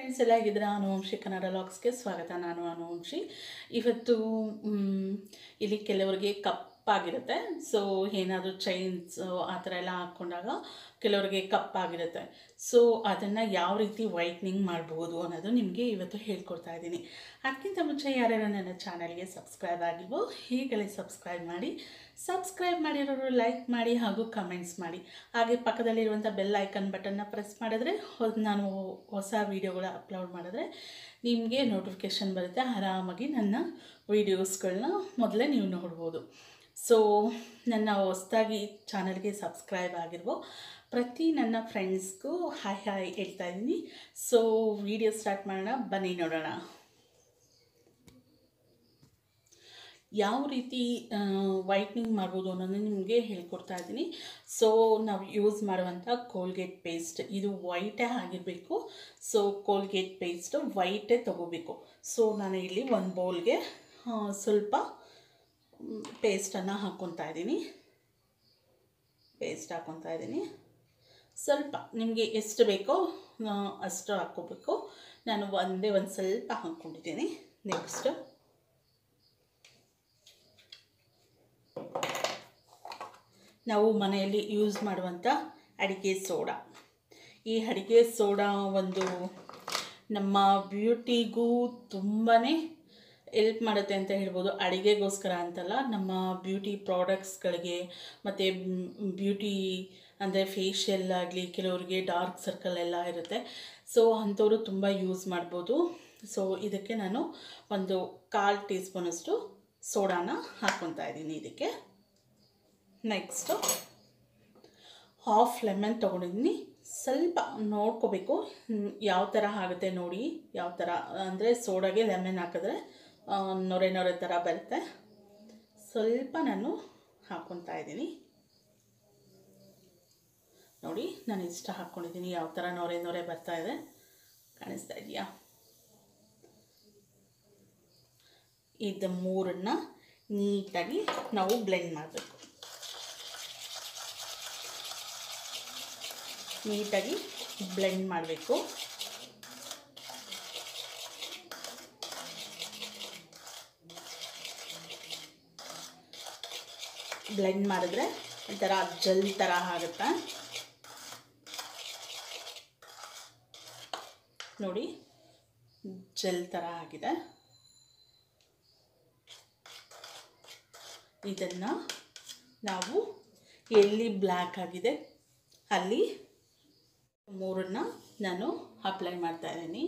friends ಎಲ್ಲ ಆಗಿದ್ರೆ ಅನುವಂಶಿ ಕನ್ನಡ ಲಾಗ್ಸ್ಗೆ ಸ್ವಾಗತ ನಾನು ಅನುವಂಶಿ ಇವತ್ತು ಮ್, ಇಲ್ಲಿ ಕೆಲವರಿಗೆ ಕಪ್ಪಾಗಿರುತ್ತೆ ಸೊ ಏನಾದರೂ ಚೈನ್ಸ್ ಆ ಥರ ಎಲ್ಲ ಹಾಕ್ಕೊಂಡಾಗ ಕೆಲವರಿಗೆ ಕಪ್ಪಾಗಿರುತ್ತೆ ಸೊ ಅದನ್ನು ಯಾವ ರೀತಿ ವೈಟ್ನಿಂಗ್ ಮಾಡ್ಬೋದು ಅನ್ನೋದು ನಿಮಗೆ ಇವತ್ತು ಹೇಳ್ಕೊಡ್ತಾ ಇದ್ದೀನಿ ಅದಕ್ಕಿಂತ ಮುಂಚೆ ಯಾರ್ಯಾರು ನನ್ನ ಚಾನಲ್ಗೆ ಸಬ್ಸ್ಕ್ರೈಬ್ ಆಗಿಲ್ವೋ ಈಗಲೇ ಸಬ್ಸ್ಕ್ರೈಬ್ ಮಾಡಿ ಸಬ್ಸ್ಕ್ರೈಬ್ ಮಾಡಿರೋರು ಲೈಕ್ ಮಾಡಿ ಹಾಗೂ ಕಮೆಂಟ್ಸ್ ಮಾಡಿ ಹಾಗೆ ಪಕ್ಕದಲ್ಲಿರುವಂಥ ಬೆಲ್ ಐಕನ್ ಬಟನ್ನ ಪ್ರೆಸ್ ಮಾಡಿದ್ರೆ ಹೊಸ ನಾನು ಹೊಸ ವೀಡಿಯೋಗಳ ಅಪ್ಲೋಡ್ ಮಾಡಿದ್ರೆ ನಿಮಗೆ ನೋಟಿಫಿಕೇಷನ್ ಬರುತ್ತೆ ಆರಾಮಾಗಿ ನನ್ನ ವೀಡಿಯೋಸ್ಗಳನ್ನ ಮೊದಲೇ ನೀವು ನೋಡ್ಬೋದು ಸೊ ನನ್ನ ಹೊಸದಾಗಿ ಚಾನಲ್ಗೆ ಸಬ್ಸ್ಕ್ರೈಬ್ ಆಗಿರುವ ಪ್ರತಿ ನನ್ನ ಫ್ರೆಂಡ್ಸ್ಗೂ ಹಾಯ್ ಹಾಯ್ ಹೇಳ್ತಾ ಇದ್ದೀನಿ ಸೊ ವಿಡಿಯೋ ಸ್ಟಾರ್ಟ್ ಮಾಡೋಣ ಬನ್ನಿ ನೋಡೋಣ ಯಾವ ರೀತಿ ವೈಟ್ನಿಂಗ್ ಮಾಡ್ಬೋದು ಅನ್ನೋದನ್ನ ನಿಮಗೆ ಹೇಳ್ಕೊಡ್ತಾ ಇದ್ದೀನಿ ಸೊ ನಾವು ಯೂಸ್ ಮಾಡುವಂಥ ಕೋಲ್ಗೇಟ್ ಪೇಸ್ಟ್ ಇದು ವೈಟೇ ಆಗಿರಬೇಕು ಸೊ ಕೋಲ್ಗೇಟ್ ಪೇಸ್ಟು ವೈಟೇ ತೊಗೋಬೇಕು ಸೊ ನಾನು ಇಲ್ಲಿ ಒಂದು ಬೌಲ್ಗೆ ಸ್ವಲ್ಪ ಪೇಸ್ಟನ್ನು ಹಾಕ್ಕೊತಾ ಇದ್ದೀನಿ ಪೇಸ್ಟ್ ಹಾಕ್ಕೊತಾ ಇದ್ದೀನಿ ಸ್ವಲ್ಪ ನಿಮಗೆ ಎಷ್ಟು ಬೇಕೋ ಆ, ಅಷ್ಟು ಹಾಕ್ಕೋಬೇಕು ನಾನು ಒಂದೇ ಒಂದು ಸ್ವಲ್ಪ ಹಾಕ್ಕೊಂಡಿದ್ದೀನಿ ನೆಕ್ಸ್ಟ್ ನಾವು ಮನೆಯಲ್ಲಿ ಯೂಸ್ ಮಾಡುವಂಥ ಅಡಿಕೆ ಸೋಡಾ ಈ ಅಡಿಕೆ ಸೋಡಾ ಒಂದು ನಮ್ಮ ಬ್ಯೂಟಿಗೂ ತುಂಬಾ ಎಲ್ಪ್ ಮಾಡುತ್ತೆ ಅಂತ ಹೇಳ್ಬೋದು ಅಡಿಗೆಗೋಸ್ಕರ ಅಂತಲ್ಲ ನಮ್ಮ ಬ್ಯೂಟಿ ಪ್ರಾಡಕ್ಟ್ಸ್ಗಳಿಗೆ ಮತ್ತು ಬ್ಯೂಟಿ ಅಂದರೆ ಫೇಶಿಯಲ್ ಆಗಲಿ ಕೆಲವ್ರಿಗೆ ಡಾರ್ಕ್ ಸರ್ಕಲ್ ಎಲ್ಲ ಇರುತ್ತೆ ಸೊ ಅಂಥವರು ತುಂಬ ಯೂಸ್ ಮಾಡ್ಬೋದು ಸೊ ಇದಕ್ಕೆ ನಾನು ಒಂದು ಕಾಲು ಟೀ ಸ್ಪೂನಷ್ಟು ಸೋಡಾನ ಹಾಕ್ಕೊತಾ ಇದ್ದೀನಿ ಇದಕ್ಕೆ ನೆಕ್ಸ್ಟು ಹಾಫ್ ಲೆಮನ್ ತೊಗೊಂಡಿದ್ದೀನಿ ಸ್ವಲ್ಪ ನೋಡ್ಕೋಬೇಕು ಹ್ಮ್, ಯಾವ ಥರ ಆಗುತ್ತೆ ನೋಡಿ ಯಾವ ಥರ ಅಂದರೆ ಸೋಡಾಗೆ ಲೆಮನ್ ಹಾಕಿದ್ರೆ ಆ, ನೊರೆ ನೊರೆ ಥರ ಬರುತ್ತೆ ಸ್ವಲ್ಪ ನಾನು ಹಾಕ್ಕೊತಾ ಇದ್ದೀನಿ ನೋಡಿ ನಾನು ಇಷ್ಟ ಹಾಕ್ಕೊಂಡಿದ್ದೀನಿ ಯಾವ ಥರ ನೊರೆ ನೊರೆ ಬರ್ತಾ ಇದೆ ಕಾಣಿಸ್ತಾ ಇದೆಯಾ ಇದು ಮೂರನ್ನ ನೀಟಾಗಿ ನಾವು ಬ್ಲೆಂಡ್ ಮಾಡಬೇಕು ನೀಟಾಗಿ ಬ್ಲೆಂಡ್ ಮಾಡಬೇಕು ಬ್ಲೆಂಡ್ ಮಾಡಿದ್ರೆ ಒಂಥರ ಜಲ್ ಥರ ಆಗುತ್ತೆ ನೋಡಿ ಜೆಲ್ ಥರ ಆಗಿದೆ ಇದನ್ನು ನಾವು ಎಲ್ಲಿ ಬ್ಲ್ಯಾಕ್ ಆಗಿದೆ ಅಲ್ಲಿ ಮೂರನ್ನ ನಾನು ಅಪ್ಲೈ ಮಾಡ್ತಾ ಇದ್ದೀನಿ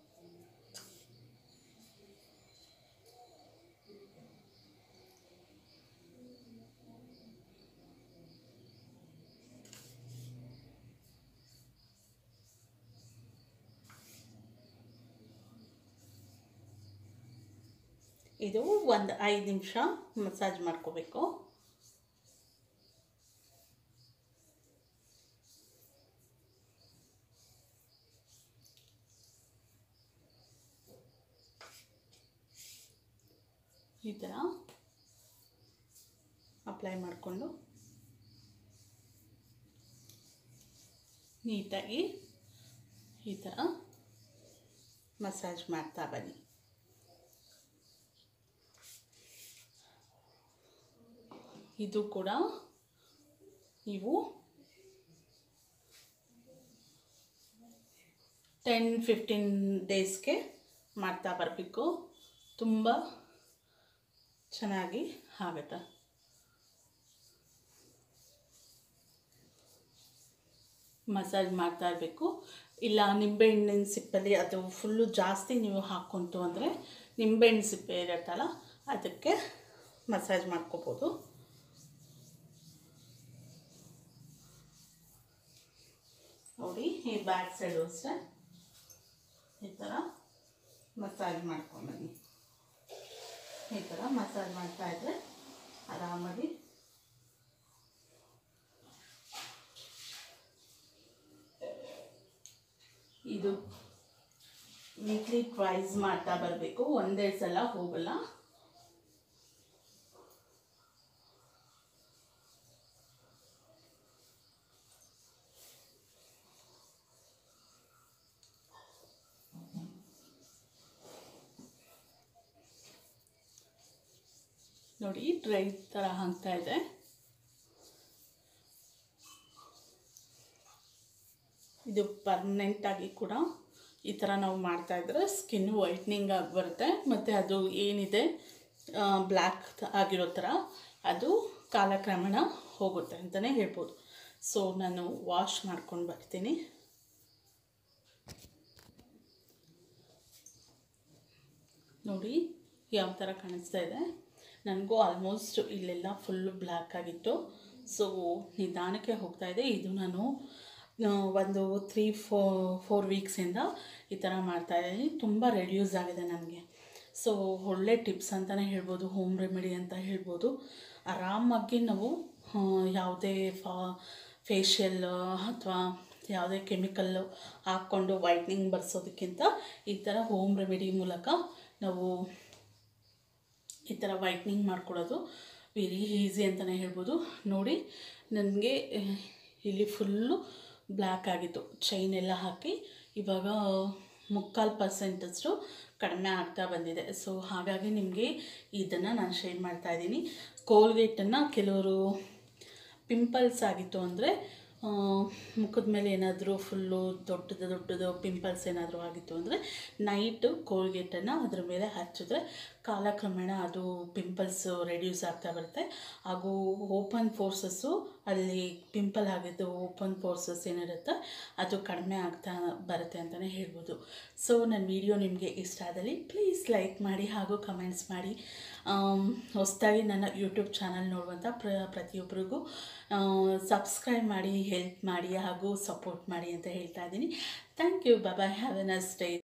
ಇದು ಒಂದು ಐದು ನಿಮಿಷ ಮಸಾಜ್ ಮಾಡ್ಕೋಬೇಕು ಈ ಥರ ಅಪ್ಲೈ ಮಾಡಿಕೊಂಡು ನೀಟಾಗಿ ಈ ಥರ ಮಸಾಜ್ ಮಾಡ್ತಾ ಬನ್ನಿ ಇದು ಕೂಡ ನೀವು ಟೆನ್ ಫಿಫ್ಟೀನ್ ಡೇಸ್ಗೆ ಮಾಡ್ತಾ ಬರಬೇಕು ತುಂಬ ಚೆನ್ನಾಗಿ ಆಗುತ್ತೆ ಮಸಾಜ್ ಮಾಡ್ತಾ ಇರಬೇಕು ಇಲ್ಲ ನಿಂಬೆಹಣ್ಣಿನ ಸಿಪ್ಪಲ್ಲಿ ಅದು ಫುಲ್ಲು ಜಾಸ್ತಿ ನೀವು ಹಾಕ್ಕೊಂತು ಅಂದರೆ ನಿಂಬೆಹಣ್ಣು ಸಿಪ್ಪೆ ಇರುತ್ತಲ್ಲ ಅದಕ್ಕೆ ಮಸಾಜ್ ಮಾಡ್ಕೋಬೋದು ನೋಡಿ ಈ ಬ್ಯಾಕ್ ಸೈಡು ಅಷ್ಟೇ ಈ ಥರ ಮಸಾಜ್ ಮಾಡ್ಕೊಂಬನ್ನಿ ಈ ಥರ ಮಸಾಜ್ ಮಾಡ್ತಾ ಇದ್ರೆ ಆರಾಮಾಗಿ ಇದು ವೀಕ್ಲಿ ಟ್ವೈಸ್ ಮಾಡ್ತಾ ಬರಬೇಕು ಒಂದೇ ಸಲ ಹೋಗಲ್ಲ ನೋಡಿ ಡ್ರೈ ಥರ ಆಗ್ತಾ ಇದೆ ಇದು ಪರ್ಮನೆಂಟಾಗಿ ಕೂಡ ಈ ಥರ ನಾವು ಮಾಡ್ತಾಯಿದ್ರೆ ಸ್ಕಿನ್ ವೈಟ್ನಿಂಗ್ ಆಗಿ ಬರುತ್ತೆ ಮತ್ತು ಅದು ಏನಿದೆ ಬ್ಲ್ಯಾಕ್ ಆಗಿರೋ ಥರ ಅದು ಕಾಲಕ್ರಮೇಣ ಹೋಗುತ್ತೆ ಅಂತಲೇ ಹೇಳ್ಬೋದು ಸೊ ನಾನು ವಾಶ್ ಮಾಡ್ಕೊಂಡು ಬರ್ತೀನಿ ನೋಡಿ ಯಾವ ಥರ ಕಾಣಿಸ್ತಾ ಇದೆ ನನಗೂ ಆಲ್ಮೋಸ್ಟ್ ಇಲ್ಲೆಲ್ಲ ಫುಲ್ಲು ಬ್ಲ್ಯಾಕ್ ಆಗಿತ್ತು ಸೊ ನಿಧಾನಕ್ಕೆ ಹೋಗ್ತಾ ಇದೆ ಇದು ನಾನು ಆ, ಒಂದು ತ್ರೀ ಫೋ ಫೋರ್ ವೀಕ್ಸಿಂದ ಈ ಥರ ಮಾಡ್ತಾಯಿದ್ದೀನಿ ತುಂಬ ರೆಡ್ಯೂಸ್ ಆಗಿದೆ ನನಗೆ ಸೊ ಒಳ್ಳೆ ಟಿಪ್ಸ್ ಅಂತಲೇ ಹೇಳ್ಬೋದು ಹೋಮ್ ರೆಮಿಡಿ ಅಂತ ಹೇಳ್ಬೋದು ಆರಾಮಾಗಿ ನಾವು ಆ, ಯಾವುದೇ ಫಾ ಫೇಶಿಯಲ್ ಅಥವಾ ಯಾವುದೇ ಕೆಮಿಕಲ್ಲು ಹಾಕ್ಕೊಂಡು ವೈಟ್ನಿಂಗ್ ಬರ್ಸೋದಕ್ಕಿಂತ ಈ ಥರ ಹೋಮ್ ರೆಮಿಡಿ ಮೂಲಕ ನಾವು ಈ ಥರ ವೈಟ್ನಿಂಗ್ ಮಾಡ್ಕೊಳ್ಳೋದು ವೆರಿ ಈಸಿ ಅಂತಲೇ ಹೇಳ್ಬೋದು ನೋಡಿ ನನಗೆ ಇಲ್ಲಿ ಫುಲ್ಲು ಬ್ಲ್ಯಾಕ್ ಆಗಿತ್ತು ಚೈನ್ ಎಲ್ಲ ಹಾಕಿ ಇವಾಗ ಮುಕ್ಕಾಲು ಪರ್ಸೆಂಟಷ್ಟು ಕಡಿಮೆ ಆಗ್ತಾ ಬಂದಿದೆ ಸೊ ಹಾಗಾಗಿ ನಿಮಗೆ ಇದನ್ನು ನಾನು ಶೇರ್ ಮಾಡ್ತಾ ಇದ್ದೀನಿ ಕೋಲ್ಗೇಟನ್ನು ಕೆಲವರು ಪಿಂಪಲ್ಸ್ ಆಗಿತ್ತು ಅಂದರೆ ಮುಖದ ಮೇಲೆ ಏನಾದರೂ ಫುಲ್ಲು ದೊಡ್ಡದು ದೊಡ್ಡದು ಪಿಂಪಲ್ಸ್ ಏನಾದರೂ ಆಗಿತ್ತು ಅಂದರೆ ನೈಟು ಕೋಲ್ಗೇಟನ್ನು ಅದ್ರ ಮೇಲೆ ಹಚ್ಚಿದ್ರೆ ಕಾಲಕ್ರಮೇಣ ಅದು ಪಿಂಪಲ್ಸ್ ರೆಡ್ಯೂಸ್ ಆಗ್ತಾ ಬರುತ್ತೆ ಹಾಗೂ ಓಪನ್ ಫೋರ್ಸಸ್ಸು ಅಲ್ಲಿ ಪಿಂಪಲ್ ಆಗಿದ್ದು ಓಪನ್ ಫೋರ್ಸಸ್ ಏನಿರುತ್ತೆ ಅದು ಕಡಿಮೆ ಆಗ್ತಾ ಬರುತ್ತೆ ಅಂತಲೇ ಹೇಳ್ಬೋದು ಸೊ ನನ್ನ ವಿಡಿಯೋ ನಿಮಗೆ ಇಷ್ಟ ಆದಲ್ಲಿ ಪ್ಲೀಸ್ ಲೈಕ್ ಮಾಡಿ ಹಾಗೂ ಕಮೆಂಟ್ಸ್ ಮಾಡಿ ಹೊಸದಾಗಿ ನನ್ನ ಯೂಟ್ಯೂಬ್ ಚಾನಲ್ ನೋಡುವಂಥ ಪ್ರ ಪ್ರತಿಯೊಬ್ಬರಿಗೂ ಸಬ್ಸ್ಕ್ರೈಬ್ ಮಾಡಿ ಹೆಲ್ಪ್ ಮಾಡಿ ಹಾಗೂ ಸಪೋರ್ಟ್ ಮಾಡಿ ಅಂತ ಹೇಳ್ತಾ ಇದ್ದೀನಿ thank you bye have a nice day